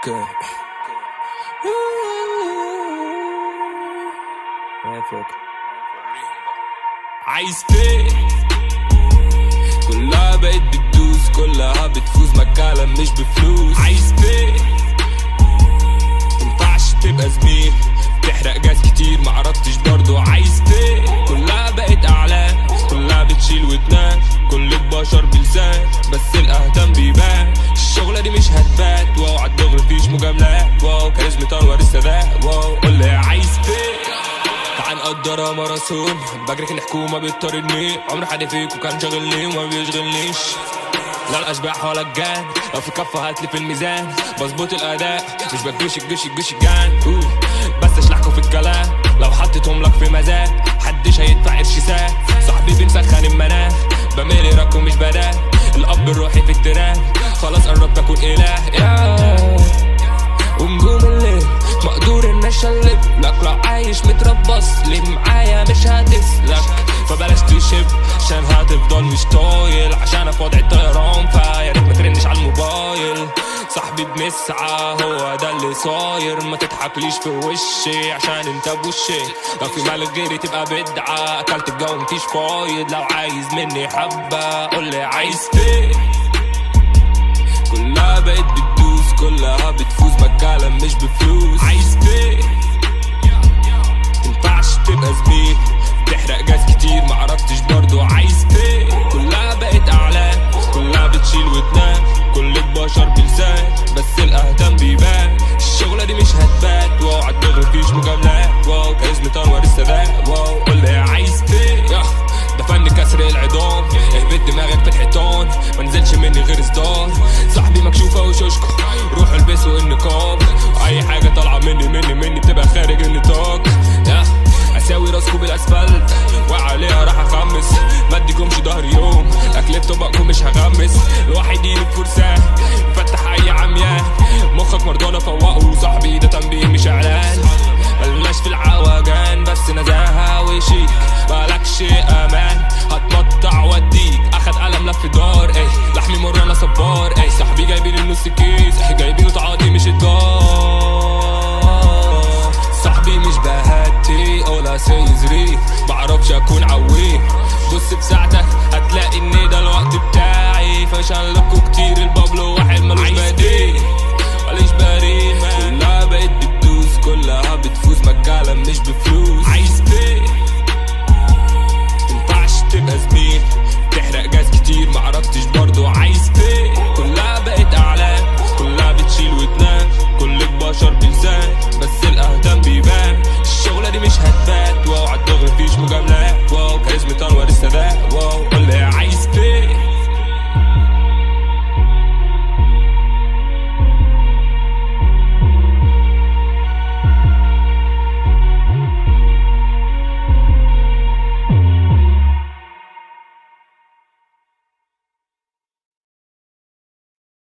اوكي ما فوق عايز فين كلها بقت بتدوس كلها بتفوز مكالم مش بفلوس عايز فين مينفعش تبقى زميل تحرق جاز كتير معرفتش برضو عايز فين كلها بقت اعلام كلها بتشيل وتنام كل البشر بلسان بس الاهتم بيبان الشغلة دي مش هتبات واو عالدغري مفيش مجاملات واو كاريزما انور السادات واو قول لي عايز فين تعال نقدرها ماراثون بجري كان حكومة بتطاردني عمر حد فيكم كان شاغلني وما بيشغلنيش لا الاشباح ولا الجان لو في كفه هاتلي في الميزان بظبط الاداء مش بجوش الجوش الجوش الجان أوه. بس اشلحكوا في الكلام لو حطيتهم لك في مزاج حدش هيدفع قرش ساعة صاحبي بنسخن المناخ بملي ركو مش بداه الاب الروحي في التراك خلاص قربت اكون اله يا ونجوم الليل مقدور ان اشلب لك لو عايش متربص ليه معايا مش هتسلك فبلاش تشب عشان هتفضل مش طايل عشان في وضع الطيران فيا ريت ما ترنش على الموبايل صاحبي بمسعى هو ده اللي صاير ما تضحكليش في وشي عشان انت بوشي لو في مالك غيري تبقى بدعة اكلت الجو مفيش فايض لو عايز مني حبة قولي عايز فين كلها بقت بتدوس كلها بتفوز مكالم مش بفلوس عايز فين مينفعش تبقى زميل تحرق جاز كتير معرفتش برضو عايز فين كلها بقت اعلام كلها بتشيل وتنام كل البشر بلسان بس الاهتم بيبان الشغلة دي مش هتبات واو عالدغري مفيش مجاملات واو كاريزما تنور السادات واو قول لي عايز فين يا ده فن كسر العظام اهبط دماغك في الحيطان ما نزلش مني غير صداع صاحبي مكشوفه وشوشكو روحوا البسوا النقاب اي حاجه طالعه مني مني مني بتبقى خارج النطاق يا اساوي راسكم بالاسفلت وعليها راح اخمس ما اديكمش ظهر يوم اكل طبقكم مش هغمس الواحد يجيب فرسان فتح اي عميان مخك مرضانه فوقه صاحبي ده تنبيه مش اعلان ملناش في العوجان بس نزاهه وشيك مالكش امان هتمطع واديك اخد قلم لف دار اي لحمي مر انا صبار اي صاحبي جايبين النص كيس جايبينه تعاطي مش الدار صاحبي مش بهاتي ولا سيزري بعرفش اكون عوي بص بساعتك هتلاقي ان ده الوقت بتاعي فشان لكم كتير البابلو واحد ملوش بديل ماليش بريء كلها بقت بتدوس كلها بتفوز مكالم مش بفلوس عايز فين مينفعش تبقى زميل تحرق جاز كتير معرفتش برضه